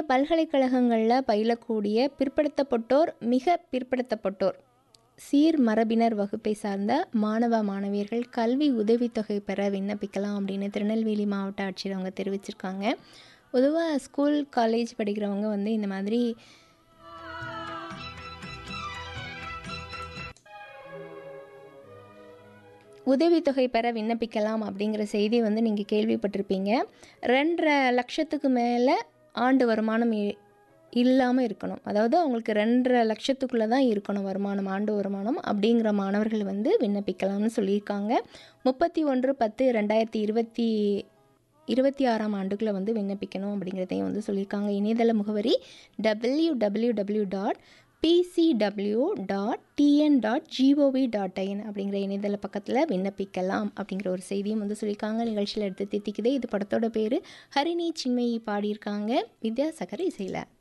பல்கலைக்கழகங்களில் பயிலக்கூடிய பிற்படுத்தப்பட்டோர் மிக பிற்படுத்தப்பட்டோர் சீர் மரபினர் வகுப்பை சார்ந்த மாணவ மாணவியர்கள் கல்வி உதவித்தொகை பெற விண்ணப்பிக்கலாம் அப்படின்னு திருநெல்வேலி மாவட்ட ஆட்சியர் அவங்க தெரிவிச்சிருக்காங்க பொதுவாக ஸ்கூல் காலேஜ் படிக்கிறவங்க வந்து இந்த மாதிரி உதவித்தொகை பெற விண்ணப்பிக்கலாம் அப்படிங்கிற செய்தி வந்து நீங்கள் கேள்விப்பட்டிருப்பீங்க ரெண்டரை லட்சத்துக்கு மேலே ஆண்டு வருமானம் இ- இல்லாமல் இருக்கணும் அதாவது அவங்களுக்கு ரெண்டரை லட்சத்துக்குள்ளே தான் இருக்கணும் வருமானம் ஆண்டு வருமானம் அப்படிங்கிற மாணவர்கள் வந்து விண்ணப்பிக்கலாம்னு சொல்லியிருக்காங்க முப்பத்தி ஒன்று பத்து ரெண்டாயிரத்தி இருபத்தி இருபத்தி ஆறாம் ஆண்டுக்குள்ளே வந்து விண்ணப்பிக்கணும் அப்படிங்கிறதையும் வந்து சொல்லியிருக்காங்க இணையதள முகவரி W W W dot PCW dot TN dot gov dot in அப்படிங்கிற இணையதள பக்கத்தில் விண்ணப்பிக்கலாம் அப்படிங்கிற ஒரு செய்தியும் வந்து சொல்லியிருக்காங்க நிகழ்ச்சியில் எடுத்து தித்திக்குது இது படத்தோட பேர் ஹரிணி சின்மயி பாடியிருக்காங்க வித்யாசாகர் இசையில்